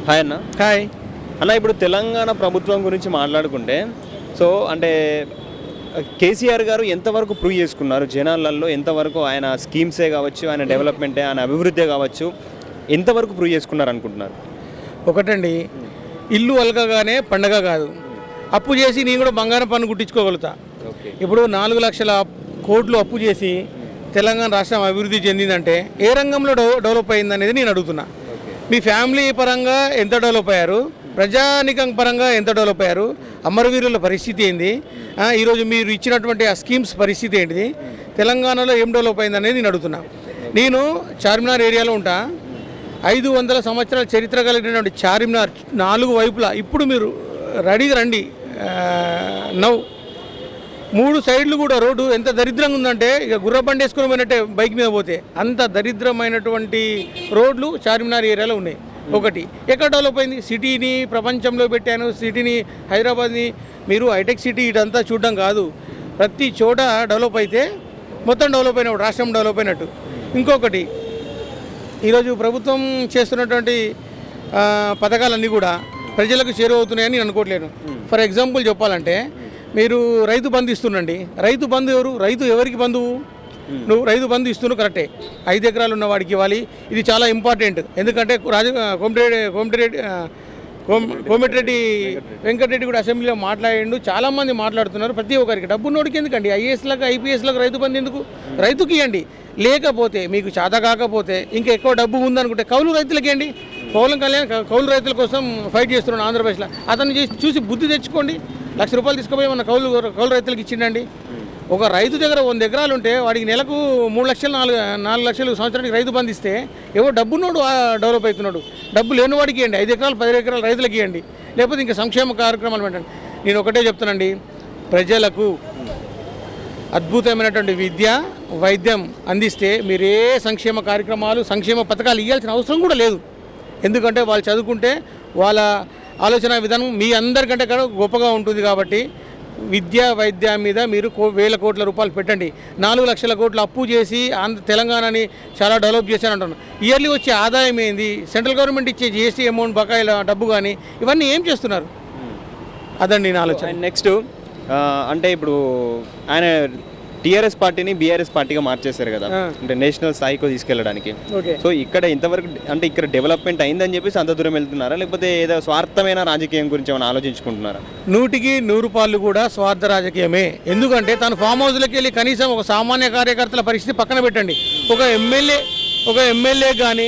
Hi అన్న hi అన్న ఇప్పుడు తెలంగాణ ప్రభుత్వం గురించి మాట్లాడుకుంటే సో అంటే కేసీఆర్ గారు ఎంతవరకు ప్రూవ్ చేసుకున్నారు జనాలలో ఎంతవరకు ఆయన స్కీమ్సే కావచ్చు ఆయన డెవలప్మెంటే ఆయన అభివృద్ధి కావచ్చు ఎంతవరకు ప్రూవ్ చేసుకున్నారు అనుకుంటున్నారు ఒకటండి ఇల్లు అలకగానే పండగ కాదు అప్పు చేసి నేను కూడా బంగారం పన్ను కుట్టించుకోగలుగుతా ఓకే ఇప్పుడు నాలుగు లక్షల కోట్లు అప్పు చేసి తెలంగాణ రాష్ట్రం అభివృద్ధి చెందిందంటే ఏ రంగంలో డెవ- డెవలప్ అయింది అనేది నేను అడుగుతున్నా మీ ఫ్యామిలీ పరంగా ఎంత డెవలప్ అయ్యారు ప్రజానికం పరంగా ఎంత డెవలప్ అయ్యారు అమరవీరుల పరిస్థితి ఏంది ఆ, ఈరోజు మీరు ఇచ్చినటువంటి ఆ స్కీమ్స్ పరిస్థితి ఏంటిది తెలంగాణలో ఏం డెవలప్ అయింది అనేది నేను అడుగుతున్నా నేను చార్మినార్ ఏరియాలో ఉంటా ఐదు వందల సంవత్సరాల చరిత్ర కలిగినటువంటి చార్మినార్ నాలుగు వైపులా ఇప్పుడు మీరు రెడీగా రండి ఆ, నవ్వు మూడు సైడ్లు కూడా రోడ్డు ఎంత దరిద్రంగా ఉందంటే ఇక గుర్ర బండి వేసుకుని పోయినట్టే బైక్ మీద పోతే అంత దరిద్రమైనటువంటి రోడ్లు చార్మినార్ ఏరియాలో ఉన్నాయి ఒకటి ఎక్కడ డెవలప్ అయింది సిటీని ప్రపంచంలో పెట్టాను సిటీని హైదరాబాద్ని మీరు హైటెక్ సిటీ ఇదంతా చూడడం కాదు ప్రతి చోట డెవలప్ అయితే మొత్తం డెవలప్ అయినట్టు రాష్ట్రం డెవలప్ అయినట్టు ఇంకొకటి ఈరోజు ప్రభుత్వం చేస్తున్నటువంటి ఆ, పథకాలన్నీ కూడా ప్రజలకు చేరువవుతున్నాయని నేను అనుకోవట్లేను ఫర్ ఎగ్జాంపుల్ చెప్పాలంటే మీరు రైతు బంధు ఇస్తుండండి రైతు బంధు ఎవరు రైతు ఎవరికి బంధువు నువ్వు రైతు బంధు ఇస్తున్నావు కరెక్టే ఐదు ఎకరాలు ఉన్న వాడికి ఇవ్వాలి ఇది చాలా ఇంపార్టెంట్ ఎందుకంటే రాజ కోమటిరెడ్డి కోమటిరెడ్డి ఆ, కోమ కోమటిరెడ్డి వెంకటరెడ్డి కూడా అసెంబ్లీలో మాట్లాడిండు చాలా మంది మాట్లాడుతున్నారు ప్రతి ఒక్కరికి డబ్బు నోడికి ఎందుకండి ఐఏఎస్లకు ఐపీఎస్లకు రైతు బంధు ఎందుకు రైతుకి ఇవ్వండి లేకపోతే మీకు చేత కాకపోతే ఇంకా ఎక్కువ డబ్బు ఉందనుకుంటే కౌలు రైతులకి ఇవ్వండి పవన్ కళ్యాణ్ కౌ- కౌలు రైతుల కోసం ఫైట్ చేస్తున్నాడు ఆంధ్రప్రదేశ్లో అతను చేసి చూసి బుద్ధి తెచ్చుకోండి లక్ష రూపాయలు తీసుకుపోయి మన కౌలు కౌలు రైతులకు ఇచ్చిండండి ఒక రైతు దగ్గర వంద ఎకరాలు ఉంటే వాడికి నెలకు మూడు లక్షలు నాలుగు నాలుగు లక్షలు సంవత్సరానికి రైతు బంధు ఇస్తే ఏవో డబ్బున్నోడు ఆ, డెవలప్ అవుతున్నాడు డబ్బు లేని వాడికి ఇవ్వండి ఐదు ఎకరాలు పది ఎకరాలు రైతులకి ఇవ్వండి లేకపోతే ఇంకా సంక్షేమ కార్యక్రమాలు పెట్టండి నేను ఒకటే చెప్తానండి ప్రజలకు అద్భుతమైనటువంటి విద్య వైద్యం అందిస్తే మీరు ఏ సంక్షేమ కార్యక్రమాలు సంక్షేమ పథకాలు ఇవ్వాల్సిన అవసరం కూడా లేదు ఎందుకంటే వాళ్ళు చదువుకుంటే వాళ్ళ ఆలోచన విధానం మీ అందరికంటే కూడా గొప్పగా ఉంటుంది కాబట్టి విద్య వైద్య మీద మీరు కో వేల కోట్ల రూపాయలు పెట్టండి నాలుగు లక్షల కోట్లు అప్పు చేసి ఆంధ్ర తెలంగాణని చాలా డెవలప్ చేశానంటున్నాను ఇయర్లీ వచ్చే ఆదాయం ఏంది సెంట్రల్ గవర్నమెంట్ ఇచ్చే జిఎస్టీ అమౌంట్ బకాయిల డబ్బు కానీ ఇవన్నీ ఏం చేస్తున్నారు అదండి నా ఆలోచన అండ్ నెక్స్ట్ అంటే ఇప్పుడు ఆయన టీఆర్ఎస్ పార్టీని బీఆర్ఎస్ పార్టీగా మార్చేశారు కదా ఆ. అంటే నేషనల్ స్థాయికి తీసుకెళ్ళడానికి ఓకే సో ఇక్కడ ఇంతవరకు అంటే ఇక్కడ డెవలప్మెంట్ అయిందని చెప్పేసి అంత దూరం వెళ్తున్నారా లేకపోతే ఏదో స్వార్థమైన రాజకీయం గురించి ఏమైనా ఆలోచించుకుంటున్నారా నూటికి నూరు పాళ్ళు కూడా స్వార్థ రాజకీయమే ఎందుకంటే తను ఫామ్ హౌస్లోకి వెళ్ళి కనీసం ఒక సామాన్య కార్యకర్తల పరిస్థితి పక్కన పెట్టండి ఒక ఎమ్మెల్యే ఒక ఎమ్మెల్యే కానీ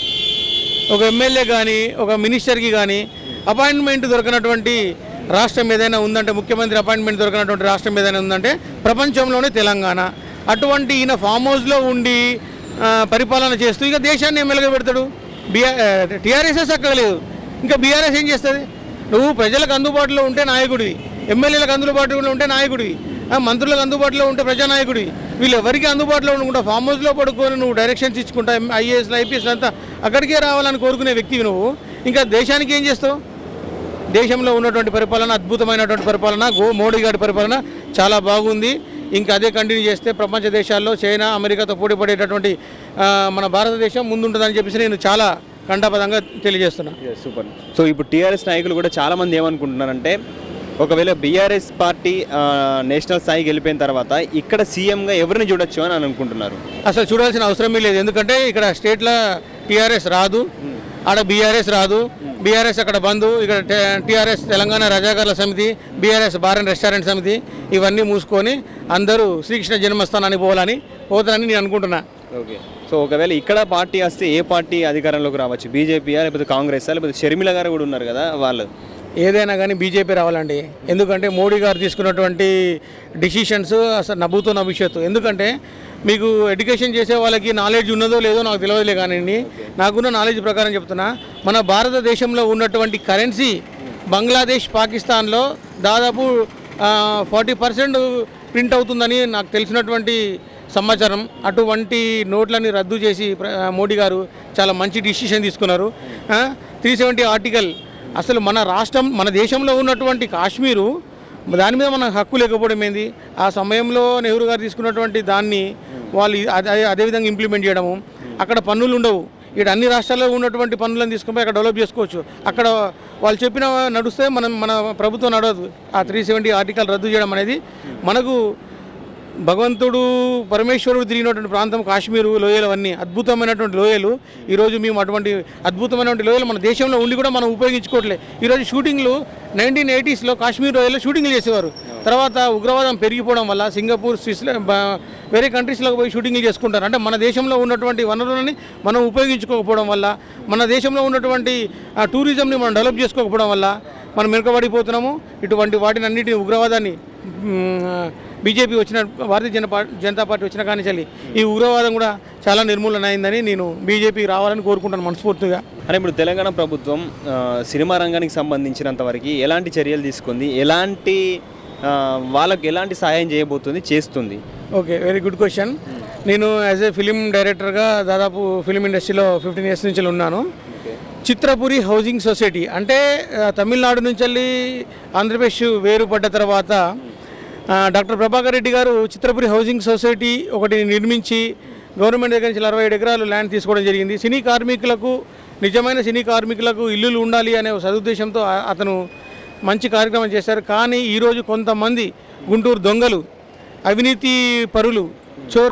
ఒక ఎమ్మెల్యే కానీ ఒక మినిస్టర్కి కానీ అపాయింట్మెంట్ దొరకనటువంటి రాష్ట్రం ఏదైనా ఉందంటే ముఖ్యమంత్రి అపాయింట్మెంట్ దొరకనటువంటి రాష్ట్రం ఏదైనా ఉందంటే ప్రపంచంలోనే తెలంగాణ అటువంటి ఈయన ఫామ్ హౌస్లో ఉండి ఆ, పరిపాలన చేస్తూ ఇక దేశాన్ని ఎమ్మెల్యేగా పెడతాడు బీఆర్ టీఆర్ఎస్ఎస్ అక్కర్లేదు ఇంకా బీఆర్ఎస్ ఏం చేస్తుంది నువ్వు ప్రజలకు అందుబాటులో ఉంటే నాయకుడివి ఎమ్మెల్యేలకు అందుబాటులో ఉంటే నాయకుడివి ఆ, మంత్రులకు అందుబాటులో ఉంటే ప్రజానాయకుడివి వీళ్ళు ఎవరికి అందుబాటులో ఉండకుండా ఫామ్ హౌస్లో పడుకొని నువ్వు డైరెక్షన్స్ ఇచ్చుకుంటా ఐఏఎస్లు ఐపీఎస్లు అంతా అక్కడికే రావాలని కోరుకునే వ్యక్తివి నువ్వు ఇంకా దేశానికి ఏం చేస్తావు దేశంలో ఉన్నటువంటి పరిపాలన అద్భుతమైనటువంటి పరిపాలన గో మోడీ గారి పరిపాలన చాలా బాగుంది ఇంకా అదే కంటిన్యూ చేస్తే ప్రపంచ దేశాల్లో చైనా అమెరికాతో పోటీ పడేటటువంటి ఆ, మన భారతదేశం ముందుంటుందని చెప్పేసి నేను చాలా కంఠపదంగా తెలియజేస్తున్నా సూపర్ సో ఇప్పుడు టీఆర్ఎస్ నాయకులు కూడా చాలా మంది ఏమనుకుంటున్నారంటే ఒకవేళ బీఆర్ఎస్ పార్టీ ఆ, నేషనల్ స్థాయికి వెళ్ళిపోయిన తర్వాత ఇక్కడ సీఎంగా ఎవరిని చూడొచ్చు అని అనుకుంటున్నారు అసలు చూడాల్సిన అవసరమే లేదు ఎందుకంటే ఇక్కడ స్టేట్లో టీఆర్ఎస్ రాదు ఆడ బీఆర్ఎస్ రాదు బీఆర్ఎస్ అక్కడ బంద్ ఇక్కడ టీఆర్ఎస్ తెలంగాణ రజాకారుల సమితి బీఆర్ఎస్ బార్ అండ్ రెస్టారెంట్ సమితి ఇవన్నీ మూసుకొని అందరూ శ్రీకృష్ణ జన్మస్థానానికి పోవాలని పోతారని నేను అనుకుంటున్నా ఓకే సో ఒకవేళ ఇక్కడ పార్టీ వస్తే ఏ పార్టీ అధికారంలోకి రావచ్చు బీజేపీయా లేకపోతే కాంగ్రెస్ లేకపోతే షర్మిల గారు కూడా ఉన్నారు కదా వాళ్ళు ఏదైనా కానీ బీజేపీ రావాలండి ఎందుకంటే మోడీ గారు తీసుకున్నటువంటి డిసిషన్స్ అసలు నవ్వుతో నవ్విషత్తు ఎందుకంటే మీకు ఎడ్యుకేషన్ చేసే వాళ్ళకి నాలెడ్జ్ ఉన్నదో లేదో నాకు తెలియదులే కానివ్వండి నాకున్న నాలెడ్జ్ ప్రకారం చెప్తున్నా మన భారతదేశంలో ఉన్నటువంటి కరెన్సీ బంగ్లాదేశ్ పాకిస్తాన్లో దాదాపు ఫార్టీ పర్సెంట్ ప్రింట్ అవుతుందని నాకు తెలిసినటువంటి సమాచారం అటువంటి నోట్లని రద్దు చేసి ప్ర- మోడీ గారు చాలా మంచి డిసిషన్ తీసుకున్నారు త్రీ సెవెంటీ ఆర్టికల్ అసలు మన రాష్ట్రం మన దేశంలో ఉన్నటువంటి కాశ్మీరు దాని మీద మనకు హక్కు లేకపోవడం ఏంది ఆ సమయంలో నెహ్రూ గారు తీసుకున్నటువంటి దాన్ని వాళ్ళు అదే అదేవిధంగా ఇంప్లిమెంట్ చేయడము అక్కడ పన్నులు ఉండవు ఇక్కడ అన్ని రాష్ట్రాల్లో ఉన్నటువంటి పనులను తీసుకుని అక్కడ డెవలప్ చేసుకోవచ్చు అక్కడ వాళ్ళు చెప్పిన నడుస్తే మనం మన ప్రభుత్వం నడవదు ఆ త్రీ సెవెంటీ ఆర్టికల్ రద్దు చేయడం అనేది మనకు భగవంతుడు పరమేశ్వరుడు తిరిగినటువంటి ప్రాంతం కాశ్మీరు లోయలు అవన్నీ అద్భుతమైనటువంటి లోయలు ఈరోజు మేము అటువంటి అద్భుతమైనటువంటి లోయలు మన దేశంలో ఉండి కూడా మనం ఉపయోగించుకోవట్లే ఈరోజు షూటింగ్లు నైన్టీన్ ఎయిటీస్లో కాశ్మీర్ లోయలో షూటింగ్లు చేసేవారు తర్వాత ఉగ్రవాదం పెరిగిపోవడం వల్ల సింగపూర్ స్విస్లా బా- వేరే కంట్రీస్లోకి పోయి షూటింగ్లు చేసుకుంటారు అంటే మన దేశంలో ఉన్నటువంటి వనరులని మనం ఉపయోగించుకోకపోవడం వల్ల మన దేశంలో ఉన్నటువంటి ఆ టూరిజంని మనం డెవలప్ చేసుకోకపోవడం వల్ల మనం వెనుకబడిపోతున్నాము ఇటువంటి వాటిని అన్నిటిని ఉగ్రవాదాన్ని మ్, బీజేపీ వచ్చిన భారతీయ జన పా- జనతా పార్టీ వచ్చిన కానీ చల్లి ఈ ఉగ్రవాదం కూడా చాలా నిర్మూలన అయిందని నేను బీజేపీ రావాలని కోరుకుంటాను మనస్ఫూర్తిగా అంటే ఇప్పుడు తెలంగాణ ప్రభుత్వం ఆ, సినిమా రంగానికి సంబంధించినంత వరకు ఎలాంటి చర్యలు తీసుకుంది ఎలాంటి ఆ, వాళ్ళకి ఎలాంటి సహాయం చేయబోతుంది చేస్తుంది ఓకే వెరీ గుడ్ క్వశ్చన్ నేను యాజ్ ఏ ఫిలిం డైరెక్టర్గా దాదాపు ఫిలిం ఇండస్ట్రీలో ఫిఫ్టీన్ ఇయర్స్ నుంచి ఉన్నాను చిత్రపురి హౌసింగ్ సొసైటీ అంటే ఆ, తమిళనాడు నుంచి వెళ్ళి ఆంధ్రప్రదేశ్ వేరుపడ్డ తర్వాత ఆ, డాక్టర్ ప్రభాకర్ రెడ్డి గారు చిత్రపురి హౌసింగ్ సొసైటీ ఒకటి నిర్మించి గవర్నమెంట్ దగ్గర నుంచి అరవై ఏడు ఎకరాలు ల్యాండ్ తీసుకోవడం జరిగింది సినీ కార్మికులకు నిజమైన సినీ కార్మికులకు ఇల్లులు ఉండాలి అనే ఒక సదుద్దేశంతో ఆ- అతను మంచి కార్యక్రమం చేశారు కానీ ఈరోజు కొంతమంది గుంటూరు దొంగలు అవినీతి పరులు చోర్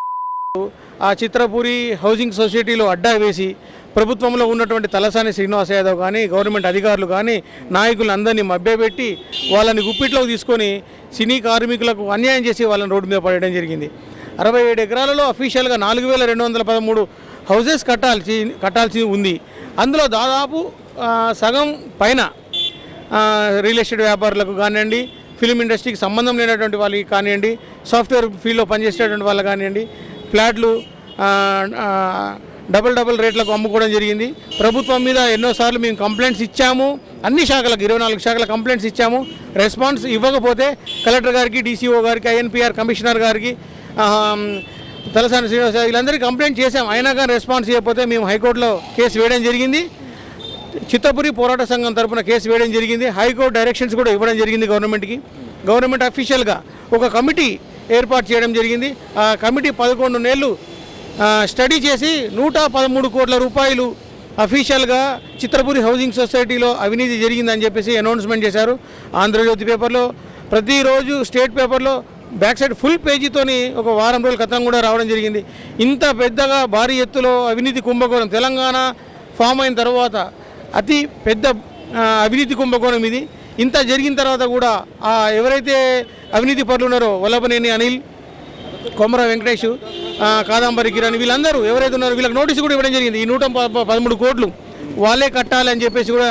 ఆ చిత్రపురి హౌసింగ్ సొసైటీలో అడ్డా వేసి ప్రభుత్వంలో ఉన్నటువంటి తలసాని శ్రీనివాస యాదవ్ కానీ గవర్నమెంట్ అధికారులు కానీ నాయకులందరినీ మభ్యపెట్టి వాళ్ళని గుప్పిట్లోకి తీసుకొని సినీ కార్మికులకు అన్యాయం చేసి వాళ్ళని రోడ్డు మీద పడేయడం జరిగింది అరవై ఏడు ఎకరాలలో అఫీషియల్గా నాలుగు వేల రెండు వందల పదమూడు హౌసెస్ కట్టాల్సి కట్టాల్సి ఉంది అందులో దాదాపు ఆ, సగం పైన ఆ, రియల్ ఎస్టేట్ వ్యాపారులకు కానివ్వండి ఫిలిం ఇండస్ట్రీకి సంబంధం లేనటువంటి వాళ్ళకి కానివ్వండి సాఫ్ట్వేర్ ఫీల్డ్లో పనిచేసేటువంటి వాళ్ళకి కానివ్వండి ఫ్లాట్లు ఆ, ఆ, డబుల్ డబుల్ రేట్లకు అమ్ముకోవడం జరిగింది ప్రభుత్వం మీద ఎన్నోసార్లు మేము కంప్లైంట్స్ ఇచ్చాము అన్ని శాఖలకు ఇరవై నాలుగు శాఖల కంప్లైంట్స్ ఇచ్చాము రెస్పాన్స్ ఇవ్వకపోతే కలెక్టర్ గారికి డీసీఓ గారికి ఐఎన్పిఆర్ కమిషనర్ గారికి ఆ, తలసాని శ్రీనివాస వీళ్ళందరికీ కంప్లైంట్ చేశాం అయినా కానీ రెస్పాన్స్ ఇవ్వకపోతే మేము హైకోర్టులో కేసు వేయడం జరిగింది చిత్తపురి పోరాట సంఘం తరపున కేసు వేయడం జరిగింది హైకోర్టు డైరెక్షన్స్ కూడా ఇవ్వడం జరిగింది గవర్నమెంట్కి గవర్నమెంట్ అఫీషియల్గా ఒక కమిటీ ఏర్పాటు చేయడం జరిగింది ఆ కమిటీ పదకొండు నెలలు ఆ, స్టడీ చేసి నూట పదమూడు కోట్ల రూపాయలు అఫీషియల్గా చిత్రపురి హౌసింగ్ సొసైటీలో అవినీతి జరిగిందని చెప్పేసి అనౌన్స్మెంట్ చేశారు ఆంధ్రజ్యోతి పేపర్లో ప్రతిరోజు స్టేట్ పేపర్లో బ్యాక్ సైడ్ ఫుల్ పేజీతోని ఒక వారం రోజుల క్రితం కూడా రావడం జరిగింది ఇంత పెద్దగా భారీ ఎత్తులో అవినీతి కుంభకోణం తెలంగాణ ఫామ్ అయిన తర్వాత అతి పెద్ద ఆ, అవినీతి కుంభకోణం ఇది ఇంత జరిగిన తర్వాత కూడా ఆ ఎవరైతే అవినీతి పరులు ఉన్నారో వల్లభనేని అనిల్ కొమర వెంకటేష్ ఆ, కాదంబరి కిరణ్ వీళ్ళందరూ ఎవరైతే ఉన్నారో వీళ్ళకి నోటీసు కూడా ఇవ్వడం జరిగింది ఈ నూట ప- ప- పదమూడు కోట్లు వాళ్ళే కట్టాలి అని చెప్పేసి కూడా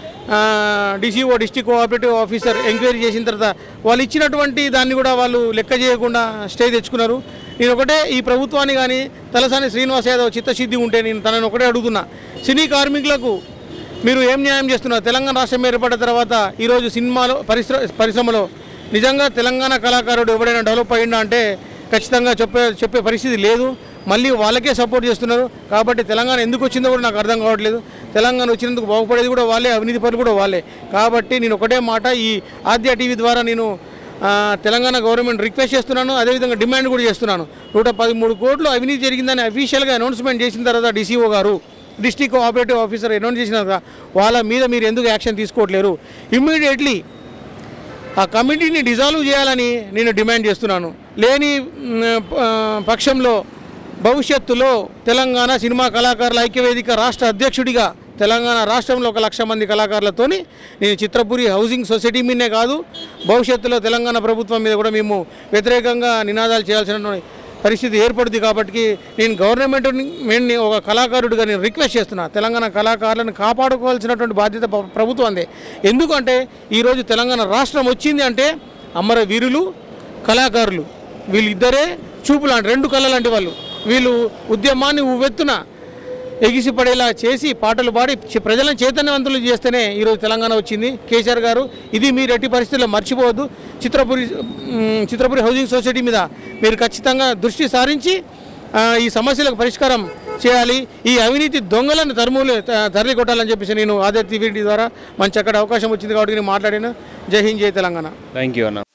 DCO district cooperative officer enquiry చేసిన తర్వాత వాళ్ళు ఇచ్చినటువంటి దాన్ని కూడా వాళ్ళు లెక్క చేయకుండా స్టే తెచ్చుకున్నారు నేను ఒకటే ఈ ప్రభుత్వాన్ని కానీ తలసాని శ్రీనివాస్ యాదవ్ చిత్తశుద్ధి ఉంటే నేను తనని ఒకటే అడుగుతున్నా సినీ కార్మికులకు మీరు ఏం న్యాయం చేస్తున్నారు తెలంగాణ రాష్ట్రం ఏర్పడిన తర్వాత ఈరోజు సినిమాలో పరిశ్ర పరిశ్రమలో నిజంగా తెలంగాణ కళాకారుడు ఎవడైనా డెవలప్ అయ్యిందా అంటే ఖచ్చితంగా చెప్పే చెప్పే పరిస్థితి లేదు మళ్ళీ వాళ్ళకే సపోర్ట్ చేస్తున్నారు కాబట్టి తెలంగాణ ఎందుకు వచ్చిందో కూడా నాకు అర్థం కావట్లేదు తెలంగాణ వచ్చినందుకు బాగుపడేది కూడా వాళ్ళే అవినీతి పనులు కూడా వాళ్ళే కాబట్టి నేను ఒకటే మాట ఈ ఆద్య టీవీ ద్వారా నేను ఆ, తెలంగాణ గవర్నమెంట్ రిక్వెస్ట్ చేస్తున్నాను అదేవిధంగా డిమాండ్ కూడా చేస్తున్నాను నూట పదమూడు కోట్లు అవినీతి జరిగిందని అఫీషియల్గా అనౌన్స్మెంట్ చేసిన తర్వాత డీసీఓ గారు డిస్టిక్ కోఆపరేటివ్ ఆఫీసర్ అనౌన్స్ చేసిన తర్వాత వాళ్ళ మీద మీరు ఎందుకు యాక్షన్ తీసుకోవట్లేరు ఇమ్మీడియట్లీ ఆ కమిటీని డిజాల్వ్ చేయాలని నేను డిమాండ్ చేస్తున్నాను లేని మ్, ప- పక్షంలో భవిష్యత్తులో తెలంగాణ సినిమా కళాకారుల ఐక్యవేదిక రాష్ట్ర అధ్యక్షుడిగా తెలంగాణ రాష్ట్రంలో ఒక లక్ష మంది కళాకారులతోని నేను చిత్రపురి హౌసింగ్ సొసైటీ మీదనే కాదు భవిష్యత్తులో తెలంగాణ ప్రభుత్వం మీద కూడా మేము వ్యతిరేకంగా నినాదాలు చేయాల్సిన పరిస్థితి ఏర్పడుతుంది కాబట్టి నేను గవర్నమెంట్ మెయిన్ని ఒక కళాకారుడిగా నేను రిక్వెస్ట్ చేస్తున్నా తెలంగాణ కళాకారులను కాపాడుకోవాల్సినటువంటి బాధ్యత ప్ర- ప్రభుత్వందే ఎందుకంటే ఈరోజు తెలంగాణ రాష్ట్రం వచ్చింది అంటే అమర వీరులు కళాకారులు వీళ్ళిద్దరే చూపు లాంటి రెండు కళ్ళ లాంటి వాళ్ళు వీళ్ళు ఉద్యమాన్ని ఉవ్వెత్తున ఎగిసిపడేలా చేసి పాటలు పాడి చి- ప్రజలను చైతన్యవంతులు చేస్తేనే ఈరోజు తెలంగాణ వచ్చింది కేసీఆర్ గారు ఇది మీరు ఎట్టి పరిస్థితుల్లో మర్చిపోవద్దు చిత్రపురి మ్, చిత్రపురి హౌసింగ్ సొసైటీ మీద మీరు ఖచ్చితంగా దృష్టి సారించి ఆ, ఈ సమస్యలకు పరిష్కారం చేయాలి ఈ అవినీతి దొంగలను తరుములు త- తరలి కొట్టాలని చెప్పేసి నేను ఆదిత్య టీవీ ద్వారా మంచి అక్కడ అవకాశం వచ్చింది కాబట్టి నేను మాట్లాడాను జై హింద్ జై తెలంగాణ థ్యాంక్ యూ అన్న